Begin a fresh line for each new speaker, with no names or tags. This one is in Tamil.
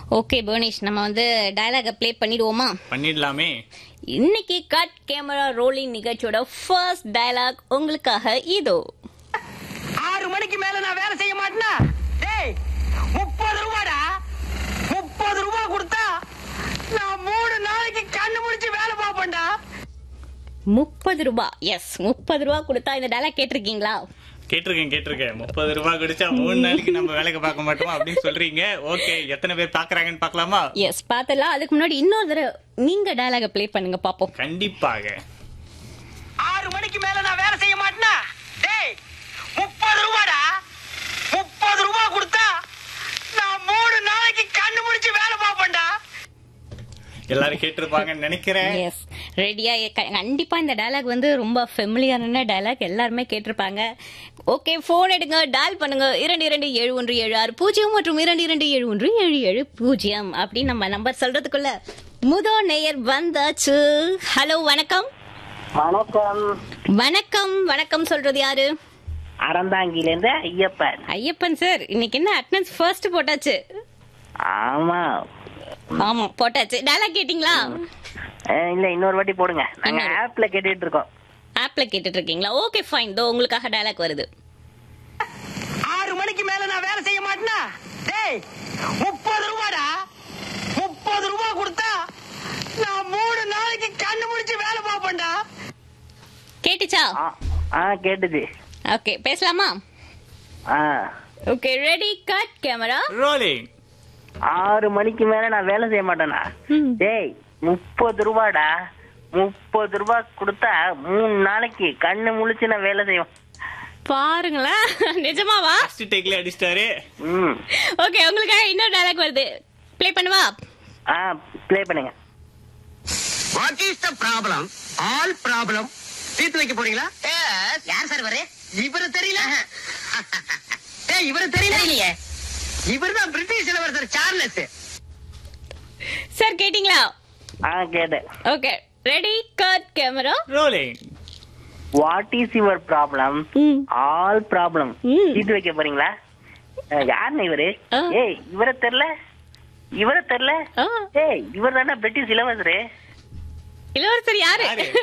ஓகே புவனேஷ் நம்ம வந்து டயலாக ப்ளே பண்ணிடுவோமா
பண்ணிடலாமே
இன்னைக்கு கட் கேமரா ரோலிங் நிகழ்ச்சியோட ஃபர்ஸ்ட் டயலாக் உங்களுக்காக இதோ
ஆறு மணிக்கு மேல நான் வேலை செய்ய மாட்டேனா டேய் முப்பது ரூபாடா முப்பது ரூபாய் கொடுத்தா நான் மூணு நாளைக்கு கண்ணு முடிச்சு வேலை பார்ப்பேன்டா
முப்பது ரூபா எஸ் முப்பது ரூபா கொடுத்தா இந்த டயலாக் கேட்டிருக்கீங்களா
கேட்டிருக்கேன் கேட்டிருக்கேன் முப்பது ரூபாய் குடிச்சா மூணு நாளைக்கு நம்ம வேலைக்கு பார்க்க மாட்டோமா அப்படின்னு சொல்றீங்க ஓகே எத்தனை பேர் பாக்குறாங்கன்னு பார்க்கலாமா
எஸ் பார்த்தலாம் அதுக்கு முன்னாடி இன்னொரு தடவை நீங்க டயலாக ப்ளே பண்ணுங்க பாப்போம்
கண்டிப்பாக
ஆறு மணிக்கு மேல நான் வேலை செய்ய மாட்டேனா டேய் முப்பது ரூபாடா முப்பது ரூபாய் கொடுத்தா நான் மூணு நாளைக்கு கண்ணு முடிச்சு வேலை பார்ப்பேன்டா
எல்லாரும் கேட்டிருப்பாங்கன்னு நினைக்கிறேன்
எஸ் ரெடியா கண்டிப்பா இந்த டயலாக் வந்து ரொம்ப ஃபெமிலியரான டயலாக் எல்லாருமே கேட்டிருப்பாங்க ஓகே போன் எடுங்க டயல் பண்ணுங்க இரண்டு இரண்டு ஏழு ஒன்று ஏழு ஆறு பூஜ்ஜியம் மற்றும் இரண்டு இரண்டு ஏழு ஒன்று ஏழு ஏழு பூஜ்ஜியம் அப்படின்னு நம்ம நம்பர் சொல்றதுக்குள்ள முதோ நேயர் வந்தாச்சு ஹலோ வணக்கம்
வணக்கம்
வணக்கம் வணக்கம் சொல்றது யாரு
அறந்தாங்கில இருந்து ஐயப்பன்
ஐயப்பன் சார் இன்னைக்கு என்ன அட்டனன்ஸ் ஃபர்ஸ்ட் போட்டாச்சு
ஆமா
ஆமா போட்டாச்சு டயலாக் கேட்டிங்களா
அஹ் இல்ல இன்னொரு வாட்டி போடுங்க நாங்க
இன்னொரு.
ஆப்ல கேட்டுட்டு இருக்கோம்
ஆப்ல கேட்டுட்டு இருக்கீங்களா ஓகே ஃபைன் தோ உங்களுக்காக டயலாக் வருது
ஆறு மணிக்கு மேல நான் வேலை செய்ய மாட்டேனா டேய் முப்பது ரூபாடா முப்பது ரூபாய் கொடுத்தா நான் மூணு நாளைக்கு கண்ணு முடிச்சு வேலை பார்ப்பேன்டா
கேட்டுச்சா
ஆ கேட்டுது
ஓகே பேசலாமா
ஆ
okay ready cut camera
rolling
ஆறு மணிக்கு மேல நான் வேலை செய்ய மாட்டேனா
ம்.
டேய் முப்பது ரூபாடா முப்பது ரூபாய் கொடுத்தா மூணு நாளைக்கு கண்ணு முழிச்சு நான் வேலை செய்வேன்
பாருங்களேன் நிஜமாவா
ஃபர்ஸ்ட் டேக்ல அடிச்சிட்டாரு
ம்
ஓகே உங்களுக்காக இன்னொரு டயலாக் வருது ப்ளே பண்ணுவா
ஆ ப்ளே பண்ணுங்க
what is the problem all problem தீர்த்து வைக்க போறீங்களா யார் சார் இவரு இவரு தெரியல ஏ இவரு தெரியல இவர் தான் பிரிட்டிஷ் இளவரசர் சார்லஸ்
சார் கேட்டிங்களா
ஆ கேட்டேன்
okay ready cut camera
rolling
what is your problem
hmm
all problem
hmm.
தீர்த்து வைக்க போறீங்களா அஹ், யாருன்னு இவரு
ஆ.
ஏய் இவரை தெரியல இவரை தெரியல
ஆ
ஏய் இவர் தானே பிரிட்டிஷ் இளவரசரு
இளவரசர் யாரு
யாரு?